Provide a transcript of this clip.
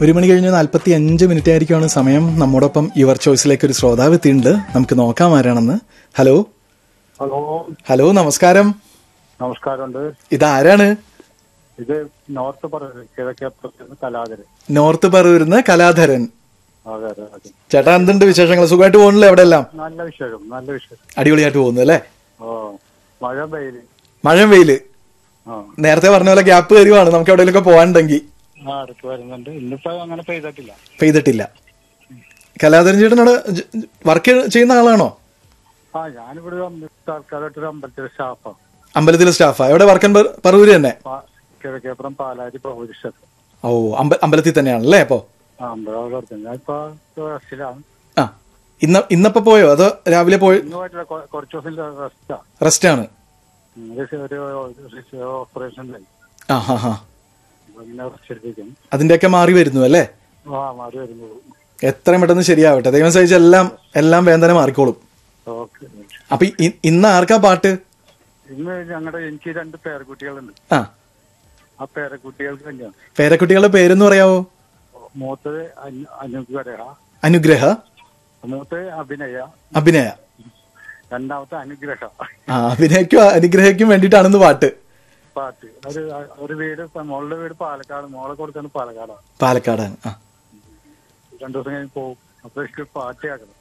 ഒരു മണി കഴിഞ്ഞ് നാൽപ്പത്തി അഞ്ച് മിനിറ്റ് ആയിരിക്കുമാണ് സമയം നമ്മോടൊപ്പം യുവർ ചോയ്സിലേക്ക് ഒരു ശ്രോതാവ് എത്തിയിട്ടുണ്ട് നമുക്ക് നോക്കാം ആരാണെന്ന് ഹലോ ഹലോ ഹലോ നമസ്കാരം നമസ്കാരമുണ്ട് ഇതാരാണ് ഇത് നോർത്ത് പറയുന്നത് കിഴക്കേപ്പുറത്ത് കലാകര് നോർത്ത് പറവൂരിന്ന് കലാധരൻ അതെ അതെ അതെ ചേട്ടാ എന്തുണ്ട് വിശേഷങ്ങൾ സുഖമായിട്ട് പോകുന്നില്ല എവിടെ എല്ലാം നല്ല വിശേഷം നല്ല വിശേഷം അടിപൊളിയായിട്ട് പോകുന്നു അല്ലേ ഓ മഴ പെയ്ല് മഴയും വെയില് ആ നേരത്തെ പറഞ്ഞ പോലെ ഗ്യാപ്പ് തരുവാണ് നമുക്ക് എവിടെയെങ്കിലൊക്കെ പോകാനുണ്ടെങ്കിൽ ആ അടുത്ത് വരുന്നുണ്ട് ഇന്നിപ്പോ അങ്ങനെ പെയ്തിട്ടില്ല പെയ്തിട്ടില്ല കലാധരൻ ചേട്ടനോട് വർക്ക് ചെയ്യുന്ന ആളാണോ ആ ഞാനിവിടെ ഒരു അമ്പ- തൽക്കാലമായിട്ട് ഒരു അമ്പലത്തിലെ സ്റ്റാഫാണ് അമ്പലത്തിലെ സ്റ്റാഫാ എവിടെ വർക്കൻ പറവൂര് തന്നെ കിഴക്കേപ്പുറം പാലാരി പൗരിഷത്ത് ഓ അമ്പ അമ്പലത്തിൽ തന്നെയാണല്ലേ അപ്പോ ആ അമ്പലം കൊടുത്തത് ഞാനിപ്പോ റെസ്റ്റിലാണ് ആ ഇന്ന ഇന്നപ്പോ പോയോ അതോ രാവിലെ പോയി ഇന്ന് പോയിട്ടില്ല കൊ- കുറച്ച് ദിവസം റെസ്റ്റാ റെസ്റ്റ് ആണ് ഒരു ഓപ്പറേഷൻ ഉണ്ടായി ആ ഹാ ഹാ അപ്പൊ ഇങ്ങനെ റെസ്റ്റ് എടുത്തിരിക്കുന്നു അതിന്റെയൊക്കെ മാറി വരുന്നു അല്ലേ ആ മാറി വരുന്നു എത്രയും പെട്ടെന്ന് ശരിയാവട്ടെ ദൈവം സഹിച്ച് എല്ലാം എല്ലാം വേദന മാറിക്കോളും ഓക്കെ അപ്പൊ ഇ- ഇന്ന് ആർക്കാ പാട്ട് ഇന്ന് ഞങ്ങളുടെ എനിക്ക് രണ്ട് പേരക്കുട്ടികളുണ്ട് ആ ആ പേരക്കുട്ടികൾക്ക് തന്നെയാണ് പേരക്കുട്ടികളുടെ പേരെന്ന് പറയാവോ മൂത്തത് അനു- അനുഗ്രഹ അനുഗ്രഹ മൂത്തത് അഭിനയ അഭിനയ രണ്ടാമത്തെ അനുഗ്രഹ ആ അഭിനയക്കും അനുഗ്രഹയ്ക്കും വേണ്ടിയിട്ടാണെന്ന് പാട്ട് പാട്ട് ഒരു ഒരു വീട് ഇപ്പൊ മോളുടെ വീട് പാലക്കാട് മോളെ കൊടുത്താണ് പാലക്കാടാണ് പാലക്കാടാണ് ആ രണ്ടു ദിവസം കഴിഞ്ഞ് പോകും അപ്പൊ എനിക്ക് പാട്ട് കേൾക്കണം